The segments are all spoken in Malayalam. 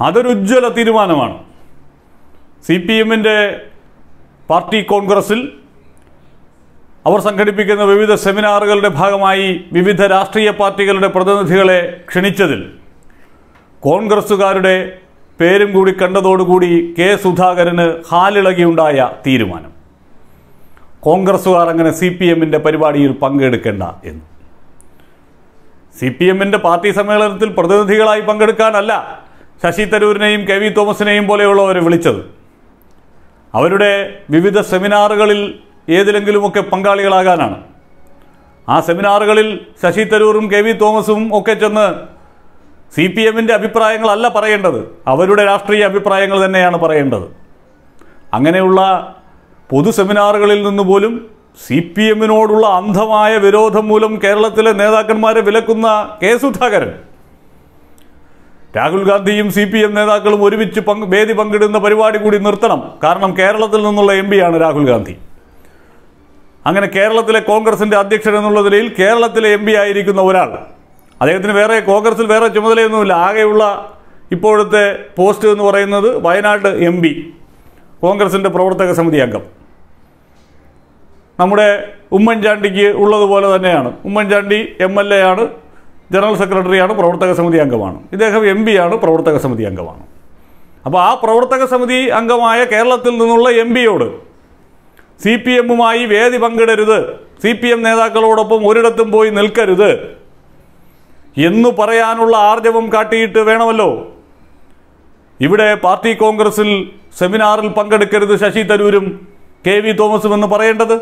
അതൊരു ഉജ്ജ്വല തീരുമാനമാണ് സി പി എമ്മിൻ്റെ പാർട്ടി കോൺഗ്രസിൽ അവർ സംഘടിപ്പിക്കുന്ന വിവിധ സെമിനാറുകളുടെ ഭാഗമായി വിവിധ രാഷ്ട്രീയ പാർട്ടികളുടെ പ്രതിനിധികളെ ക്ഷണിച്ചതിൽ കോൺഗ്രസ്സുകാരുടെ പേരും കൂടി കണ്ടതോടുകൂടി കെ സുധാകരന് ഹാലിളകിയുണ്ടായ തീരുമാനം കോൺഗ്രസ്സുകാർ അങ്ങനെ സി പി എമ്മിൻ്റെ പരിപാടിയിൽ പങ്കെടുക്കേണ്ട എന്ന് സി പി എമ്മിൻ്റെ പാർട്ടി സമ്മേളനത്തിൽ പ്രതിനിധികളായി പങ്കെടുക്കാനല്ല ശശി തരൂരിനെയും കെ വി തോമസിനെയും പോലെയുള്ളവരെ വിളിച്ചത് അവരുടെ വിവിധ സെമിനാറുകളിൽ ഏതിലെങ്കിലുമൊക്കെ പങ്കാളികളാകാനാണ് ആ സെമിനാറുകളിൽ ശശി തരൂറും കെ വി തോമസും ഒക്കെ ചെന്ന് സി പി എമ്മിൻ്റെ അഭിപ്രായങ്ങളല്ല പറയേണ്ടത് അവരുടെ രാഷ്ട്രീയ അഭിപ്രായങ്ങൾ തന്നെയാണ് പറയേണ്ടത് അങ്ങനെയുള്ള പൊതു സെമിനാറുകളിൽ നിന്ന് പോലും സി പി എമ്മിനോടുള്ള അന്ധമായ വിരോധം മൂലം കേരളത്തിലെ നേതാക്കന്മാരെ വിലക്കുന്ന കെ സുധാകരൻ രാഹുൽ ഗാന്ധിയും സി പി എം നേതാക്കളും ഒരുമിച്ച് പങ്ക് വേദി പങ്കിടുന്ന പരിപാടി കൂടി നിർത്തണം കാരണം കേരളത്തിൽ നിന്നുള്ള എം പിയാണ് രാഹുൽ ഗാന്ധി അങ്ങനെ കേരളത്തിലെ കോൺഗ്രസിന്റെ അധ്യക്ഷൻ എന്നുള്ള നിലയിൽ കേരളത്തിലെ എം പി ആയിരിക്കുന്ന ഒരാൾ അദ്ദേഹത്തിന് വേറെ കോൺഗ്രസിൽ വേറെ ചുമതലയൊന്നുമില്ല ആകെയുള്ള ഇപ്പോഴത്തെ പോസ്റ്റ് എന്ന് പറയുന്നത് വയനാട് എം പി കോൺഗ്രസിന്റെ പ്രവർത്തക സമിതി അംഗം നമ്മുടെ ഉമ്മൻചാണ്ടിക്ക് ഉള്ളതുപോലെ തന്നെയാണ് ഉമ്മൻചാണ്ടി എം എൽ എ ആണ് ജനറൽ സെക്രട്ടറിയാണ് പ്രവർത്തക സമിതി അംഗമാണ് ഇദ്ദേഹം എം ആണ് പ്രവർത്തക സമിതി അംഗമാണ് അപ്പോൾ ആ പ്രവർത്തക സമിതി അംഗമായ കേരളത്തിൽ നിന്നുള്ള എം പിയോട് സി പി എമ്മുമായി വേദി പങ്കിടരുത് സി പി എം നേതാക്കളോടൊപ്പം ഒരിടത്തും പോയി നിൽക്കരുത് എന്ന് പറയാനുള്ള ആർജവം കാട്ടിയിട്ട് വേണമല്ലോ ഇവിടെ പാർട്ടി കോൺഗ്രസിൽ സെമിനാറിൽ പങ്കെടുക്കരുത് ശശി തരൂരും കെ വി തോമസും എന്ന് പറയേണ്ടത്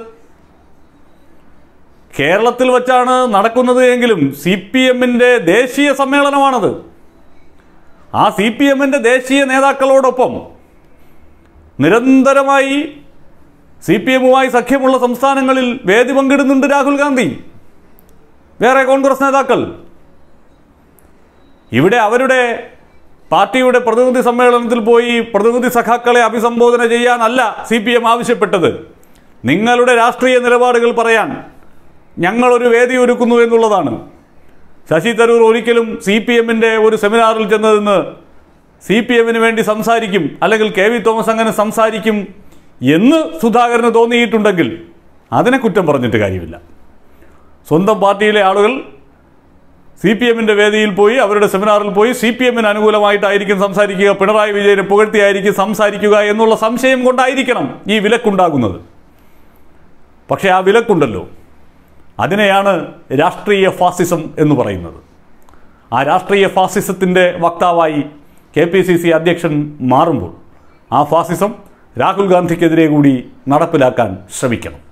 കേരളത്തിൽ വച്ചാണ് നടക്കുന്നത് എങ്കിലും സി പി എമ്മിൻ്റെ ദേശീയ സമ്മേളനമാണത് ആ സി പി എമ്മിൻ്റെ ദേശീയ നേതാക്കളോടൊപ്പം നിരന്തരമായി സി പി എമ്മുമായി സഖ്യമുള്ള സംസ്ഥാനങ്ങളിൽ വേദി പങ്കിടുന്നുണ്ട് രാഹുൽ ഗാന്ധി വേറെ കോൺഗ്രസ് നേതാക്കൾ ഇവിടെ അവരുടെ പാർട്ടിയുടെ പ്രതിനിധി സമ്മേളനത്തിൽ പോയി പ്രതിനിധി സഖാക്കളെ അഭിസംബോധന ചെയ്യാനല്ല സി പി എം ആവശ്യപ്പെട്ടത് നിങ്ങളുടെ രാഷ്ട്രീയ നിലപാടുകൾ പറയാൻ ഞങ്ങളൊരു വേദി ഒരുക്കുന്നു എന്നുള്ളതാണ് ശശി തരൂർ ഒരിക്കലും സി പി എമ്മിൻ്റെ ഒരു സെമിനാറിൽ ചെന്നതെന്ന് സി പി എമ്മിന് വേണ്ടി സംസാരിക്കും അല്ലെങ്കിൽ കെ വി തോമസ് അങ്ങനെ സംസാരിക്കും എന്ന് സുധാകരന് തോന്നിയിട്ടുണ്ടെങ്കിൽ അതിനെ കുറ്റം പറഞ്ഞിട്ട് കാര്യമില്ല സ്വന്തം പാർട്ടിയിലെ ആളുകൾ സി പി എമ്മിൻ്റെ വേദിയിൽ പോയി അവരുടെ സെമിനാറിൽ പോയി സി പി എമ്മിന് അനുകൂലമായിട്ടായിരിക്കും സംസാരിക്കുക പിണറായി വിജയനെ പുകഴ്ത്തിയായിരിക്കും സംസാരിക്കുക എന്നുള്ള സംശയം കൊണ്ടായിരിക്കണം ഈ വിലക്കുണ്ടാകുന്നത് പക്ഷേ ആ വിലക്കുണ്ടല്ലോ അതിനെയാണ് രാഷ്ട്രീയ ഫാസിസം എന്ന് പറയുന്നത് ആ രാഷ്ട്രീയ ഫാസിസത്തിൻ്റെ വക്താവായി കെ പി സി സി അധ്യക്ഷൻ മാറുമ്പോൾ ആ ഫാസിസം രാഹുൽ ഗാന്ധിക്കെതിരെ കൂടി നടപ്പിലാക്കാൻ ശ്രമിക്കണം